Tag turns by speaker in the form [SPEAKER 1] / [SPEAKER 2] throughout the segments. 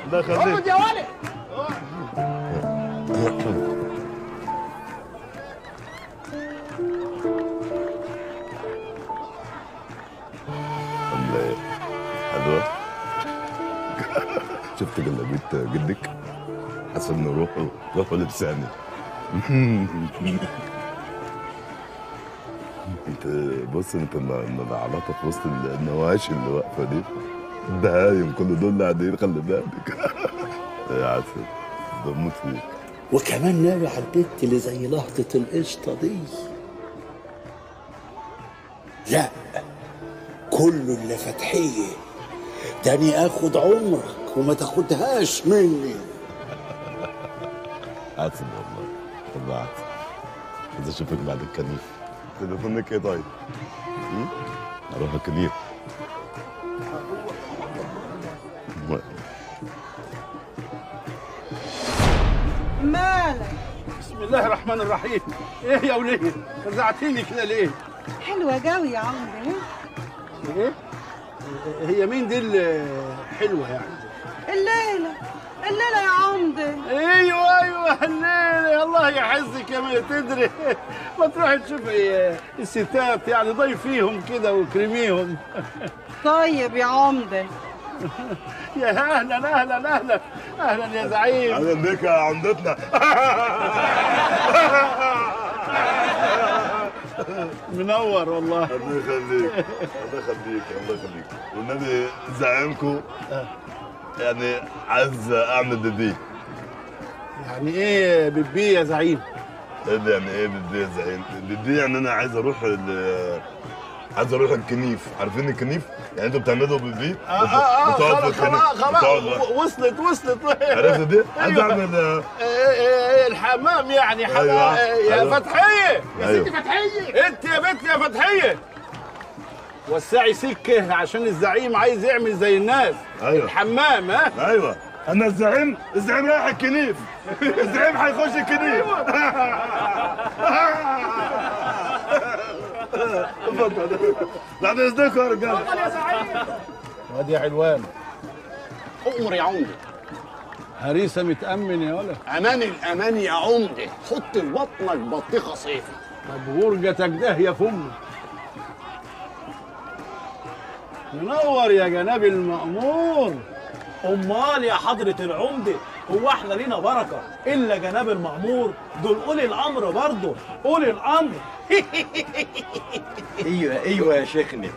[SPEAKER 1] الله يخليك
[SPEAKER 2] اقعد يا ولد
[SPEAKER 1] عامله ايه؟ حلوه شفت جلابيه جدك حسن انه روحه روحه لبساني انت بص انت العلاقه في وسط النواشي اللي واقفه دي البهايم كل دول قاعدين خلي بالك يا عسل بموت فيك
[SPEAKER 2] وكمان ناوي على البت اللي زي لهطة القشطة دي لا كله اللي فتحية تاني اخد عمرك وما تاخدهاش مني
[SPEAKER 1] عسل والله والله عسل عايز اشوفك بعد الكنيف تليفونك ايه طيب؟ م? اروح الكنيف
[SPEAKER 3] مالك
[SPEAKER 4] بسم الله الرحمن الرحيم ايه يا وليه فزعتيني كده ليه
[SPEAKER 3] حلوة قوي يا عمري
[SPEAKER 4] ايه هي مين دي اللي حلوه يعني
[SPEAKER 3] الليلة الليلة يا عمدة
[SPEAKER 4] ايوه ايوه الليله الله يحزك يا ما تدري ما تروحي تشوفي الستات يعني ضيفيهم كده وكرميهم
[SPEAKER 3] طيب يا عمدة
[SPEAKER 4] يا اهلا اهلا اهلا اهلا يا زعيم
[SPEAKER 1] اهلا بك يا عمدتنا
[SPEAKER 4] منور والله
[SPEAKER 1] الله يخليك الله يخليك الله يخليك والنبي زعيمكم يعني عايز اعمل بيبي
[SPEAKER 4] يعني ايه بيبي يا زعيم
[SPEAKER 1] ايه ده يعني ايه بيبي يا زعيم بيبي يعني انا عايز اروح ال- عايز اروح الكنيف عارفين الكنيف يعني انتوا بتعملوا بيبي
[SPEAKER 4] اه اه اه
[SPEAKER 1] بتقعد في
[SPEAKER 4] خلاص
[SPEAKER 1] الكنيف
[SPEAKER 4] خلاص
[SPEAKER 1] بتقعد
[SPEAKER 4] خلاص وصلت وصلت
[SPEAKER 1] عرفت دي؟ عايز
[SPEAKER 4] أيوة.
[SPEAKER 1] اعمل آه،
[SPEAKER 4] إيه إيه الحمام يعني حمام
[SPEAKER 1] أيوة،
[SPEAKER 4] يا
[SPEAKER 1] أيوة.
[SPEAKER 4] فتحية يا
[SPEAKER 1] أيوة.
[SPEAKER 4] ستي فتحية انت يا بنت يا فتحية وسعي سكة عشان الزعيم عايز يعمل زي الناس
[SPEAKER 1] أيوة.
[SPEAKER 4] الحمام ها
[SPEAKER 1] ايوه انا الزعيم الزعيم رايح الكنيف الزعيم هيخش الكنيف اتفضل بعد اذنكم يا رجاله
[SPEAKER 4] وادي يا علوان
[SPEAKER 2] أمر يا عمدة
[SPEAKER 4] هريسة متأمن يا ولا
[SPEAKER 2] أمان الأمان يا عمدة حط في بطنك بطيخة صيفي
[SPEAKER 4] طب غرجتك ده يا فم منور يا جناب المأمور
[SPEAKER 5] امال يا حضرة العمدة هو احنا لينا بركة الا جناب المأمور دول اولي الامر برضه اولي الامر
[SPEAKER 6] ايوه ايوه يا شيخنا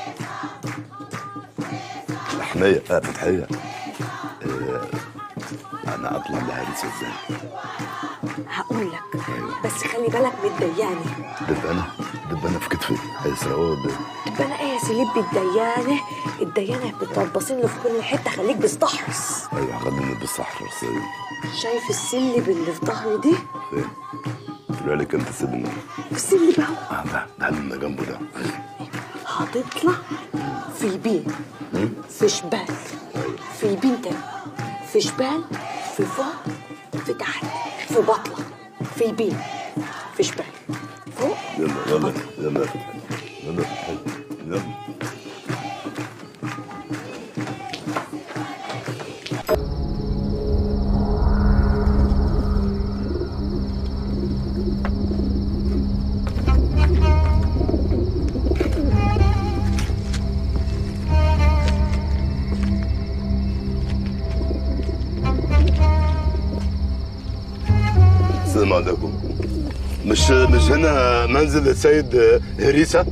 [SPEAKER 1] حنية آه فتحية آه، أنا أطلع لهارس إزاي؟
[SPEAKER 7] هقول لك بس خلي بالك من الديانه
[SPEAKER 1] دبانة دبانة في كتفي هيسرقوها ولا إيه؟
[SPEAKER 7] تبقى انا ايه يا سليب الديانه الديانه بتربصين له في كل حته خليك بستحرص
[SPEAKER 1] أيوة خليني بالصحراء أيوة
[SPEAKER 7] شايف السلب اللي في ظهري دي
[SPEAKER 1] فين؟ طلع لك أنت سيدنا
[SPEAKER 7] السلب اهو
[SPEAKER 1] آه ده ده اللي جنبه ده
[SPEAKER 7] هتطلع في يبين في شمال في يبين تاني في شمال في فوق في تحت في بطلة في يبين في شمال فوق
[SPEAKER 1] يلا يلا يلا يا فتحية يلا يا فتحية يلا السلام عليكم مش مش هنا منزل السيد هريسة؟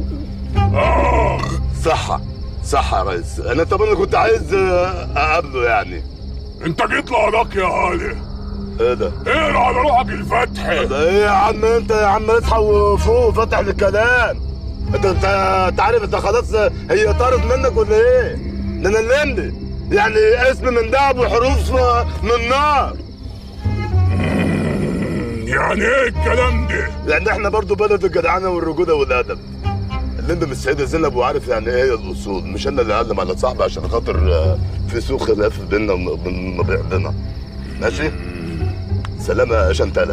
[SPEAKER 1] صح صح يا ريس انا طبعا كنت عايز اقابله يعني
[SPEAKER 8] انت جيت لهداك يا هادي
[SPEAKER 1] ايه ده؟
[SPEAKER 8] اقرا على روحك الفتح
[SPEAKER 1] ده ايه يا عم انت يا عم اصحى وفوق فتح الكلام انت انت انت عارف انت خلاص هي طارت منك ولا ايه؟ ده انا الليمبي يعني اسم من دهب وحروف من نار
[SPEAKER 8] يعني ايه الكلام ده
[SPEAKER 1] يعني احنا برضو بلد الجدعنه والرجوله والادب الليمبي من السيده زينب وعارف يعني ايه الاصول مش انا اللي اعلم على صاحبي عشان خاطر آه، في سوء خلاف بيننا وبين بعضنا ماشي سلام يا شنتله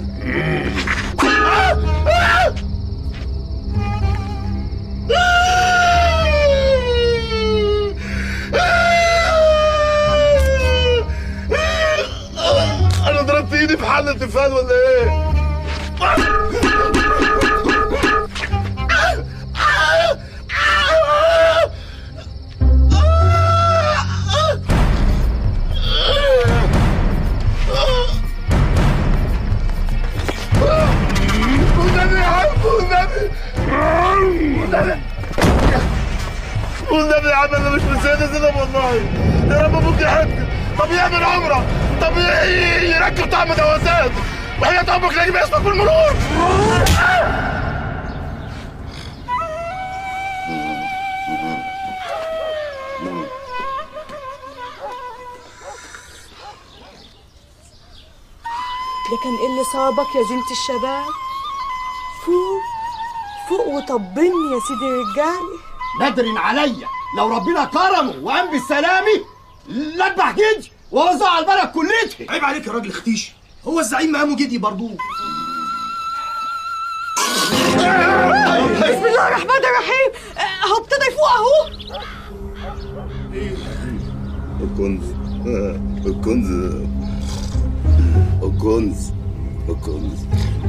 [SPEAKER 1] والنبي يا عم انا مش من سيدة زينب والله يا رب ابوك يحبك طب يعمل عمره طب ي- يركب طعم دواسات وحياة امك لا يجيب اسمك بالمرور
[SPEAKER 7] لكن ايه اللي صابك يا زينة الشباب فوق فوق وطبني يا سيدي رجالي
[SPEAKER 2] بدر عليا لو ربنا كرمه وقام بالسلامه لا اذبح جدي واوزع على البلد كلتها
[SPEAKER 6] عيب عليك يا راجل اختيش هو الزعيم مقامه جدي برضو
[SPEAKER 7] بسم الله الرحمن الرحيم آه، اهو ابتدى يفوق اهو
[SPEAKER 1] الكنز الكنز الكنز الكنز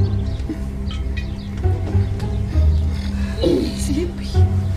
[SPEAKER 7] سليبي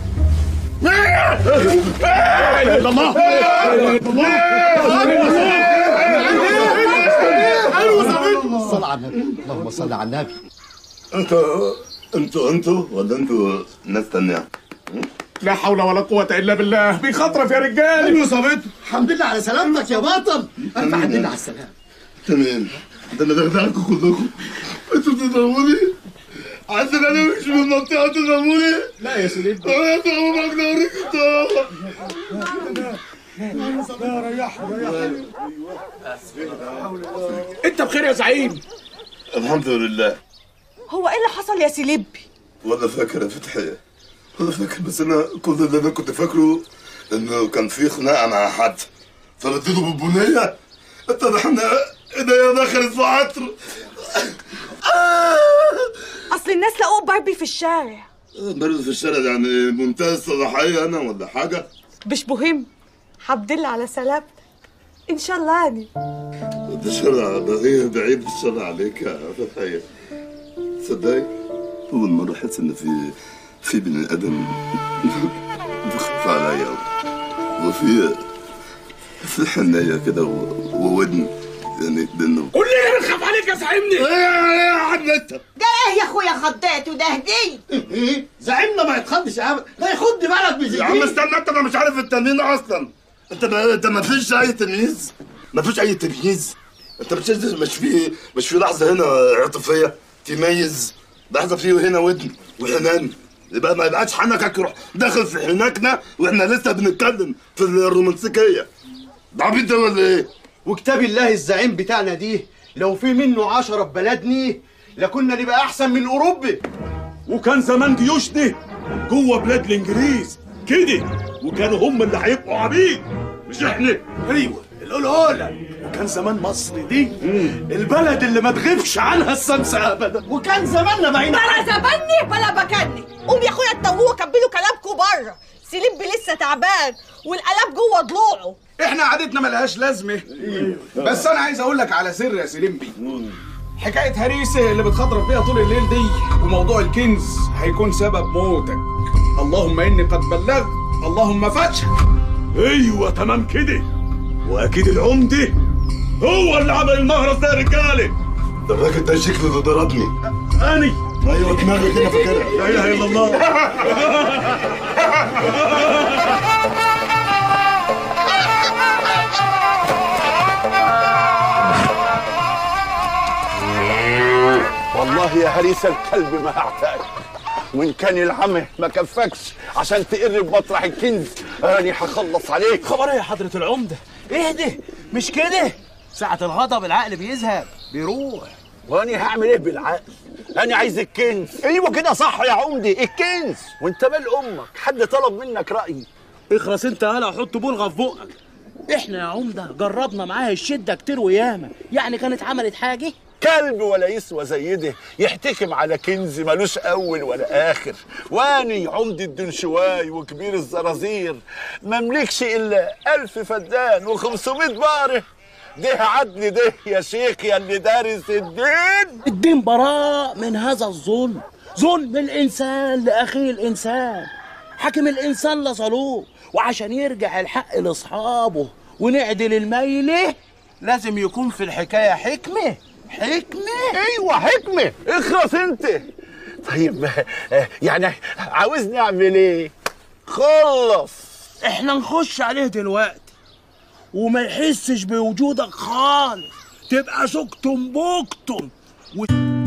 [SPEAKER 2] صل على النبي اللهم صل على النبي
[SPEAKER 1] انتوا انتوا انتوا ولا انتوا ناس تانية؟
[SPEAKER 8] لا حول ولا قوة إلا بالله بيخطرف يا رجال
[SPEAKER 2] ايوه صابته الحمد لله على سلامتك يا بطل الف حمد لله على السلامه
[SPEAKER 1] تمام ده انا بخدعكم كلكم انتوا بتضربوني عشان انا مش من المنطقة تضربوني
[SPEAKER 8] لا يا سيدي
[SPEAKER 1] انا ضربك دوريك
[SPEAKER 8] أنت بخير يا زعيم
[SPEAKER 1] الحمد لله
[SPEAKER 7] هو ايه اللي حصل يا سليبي
[SPEAKER 1] ولا فاكر يا فتحي ولا فاكر بس انا كل اللي انا كنت فاكره انه كان في خناقه مع حد فرديته بالبنيه اتضح ان ايديا دخلت في عطر
[SPEAKER 7] اصل الناس لقوه باربي في الشارع
[SPEAKER 1] برد في الشارع يعني منتهى الصلاحيه انا ولا حاجه
[SPEAKER 7] مش مهم الحمد لله على سلامتك ان شاء الله يعني
[SPEAKER 1] ده شرع بعيد بعيد الشرع عليك يا فتحي تصدقي اول مره احس ان في في بني ادم بخاف عليا وفي في حنيه كده و- وودن يعني لانه
[SPEAKER 8] قول لي أنا خاف عليك يا زعيمني
[SPEAKER 1] ايه يا عم انت
[SPEAKER 3] ده ايه يا اخويا خضات وده هديه
[SPEAKER 2] ايه زعيمنا ما يتخضش ابدا لا يخض بلد
[SPEAKER 1] يا عم
[SPEAKER 2] بزيدين
[SPEAKER 1] استنى انت انا مش عارف التمرين اصلا انت ما انت ما فيش اي تمييز ما فيش اي تمييز انت مش مش في مش في لحظه هنا عاطفيه تميز لحظه في هنا ودن وحنان يبقى ما يبقاش حنكك يروح داخل في حناكنا واحنا لسه بنتكلم في الرومانسيكيه ده عبيط ده ولا ايه؟
[SPEAKER 2] وكتاب الله الزعيم بتاعنا دي لو في منه عشرة في بلدني لكنا نبقى احسن من اوروبا
[SPEAKER 8] وكان زمان جيوشنا جوه بلاد الإنجليز كده وكانوا هم اللي هيبقوا عبيد مش إحنا
[SPEAKER 5] ايوه القلقولة وكان زمان مصر دي البلد اللي ما تغيبش عنها الشمس ابدا
[SPEAKER 2] وكان زماننا بعيد
[SPEAKER 3] بلا زبني بلا بكني قوم يا اخويا اتوهوا كملوا كلامكم بره سليبي لسه تعبان والقلب جوه ضلوعه
[SPEAKER 6] احنا عادتنا ملهاش لازمه بس انا عايز اقول لك على سر يا سليمبي حكايه هريسه اللي بتخضرب فيها طول الليل دي وموضوع الكنز هيكون سبب موتك اللهم اني قد بلغت اللهم فاتح
[SPEAKER 8] أيوة تمام كده وأكيد العمدة هو اللي عمل المهرس ده يا رجالة
[SPEAKER 1] ده الراجل ده شكله اللي ضربني
[SPEAKER 8] أني
[SPEAKER 1] ايوه دماغي كده فاكرها
[SPEAKER 8] لا إله إلا الله
[SPEAKER 2] والله يا هريس الكلب ما هعتاك وان كان العمى ما كفكش عشان تقرب مطرح الكنز انا هخلص عليك
[SPEAKER 5] خبر ايه يا حضرة العمدة اهدي مش كده ساعة الغضب العقل بيذهب بيروح
[SPEAKER 2] وانا هعمل ايه بالعقل انا عايز الكنز ايوه كده صح يا عمدي الكنز وانت مال امك حد طلب منك رايي
[SPEAKER 5] اخرس انت هلا وحط بلغة في بقك احنا يا عمدة جربنا معاها الشدة كتير وياما يعني كانت عملت حاجة
[SPEAKER 2] كلب ولا يسوى زي ده يحتكم على كنز ملوش اول ولا اخر واني عمدة الدنشواي وكبير الزرازير مملكش الا الف فدان وخمسمائة باره ده عدل ده يا شيخ يا اللي دارس الدين
[SPEAKER 5] الدين براء من هذا الظلم ظلم الإنسان لأخيه الإنسان حاكم الإنسان لظلوم وعشان يرجع الحق لأصحابه ونعدل الميلة لازم يكون في الحكاية حكمة حكمة
[SPEAKER 2] ايوه حكمه اخرس انت طيب آه، يعني عاوزني اعمل ايه خلص
[SPEAKER 5] احنا نخش عليه دلوقتي وما يحسش بوجودك خالص تبقى سكتم بوكتم و...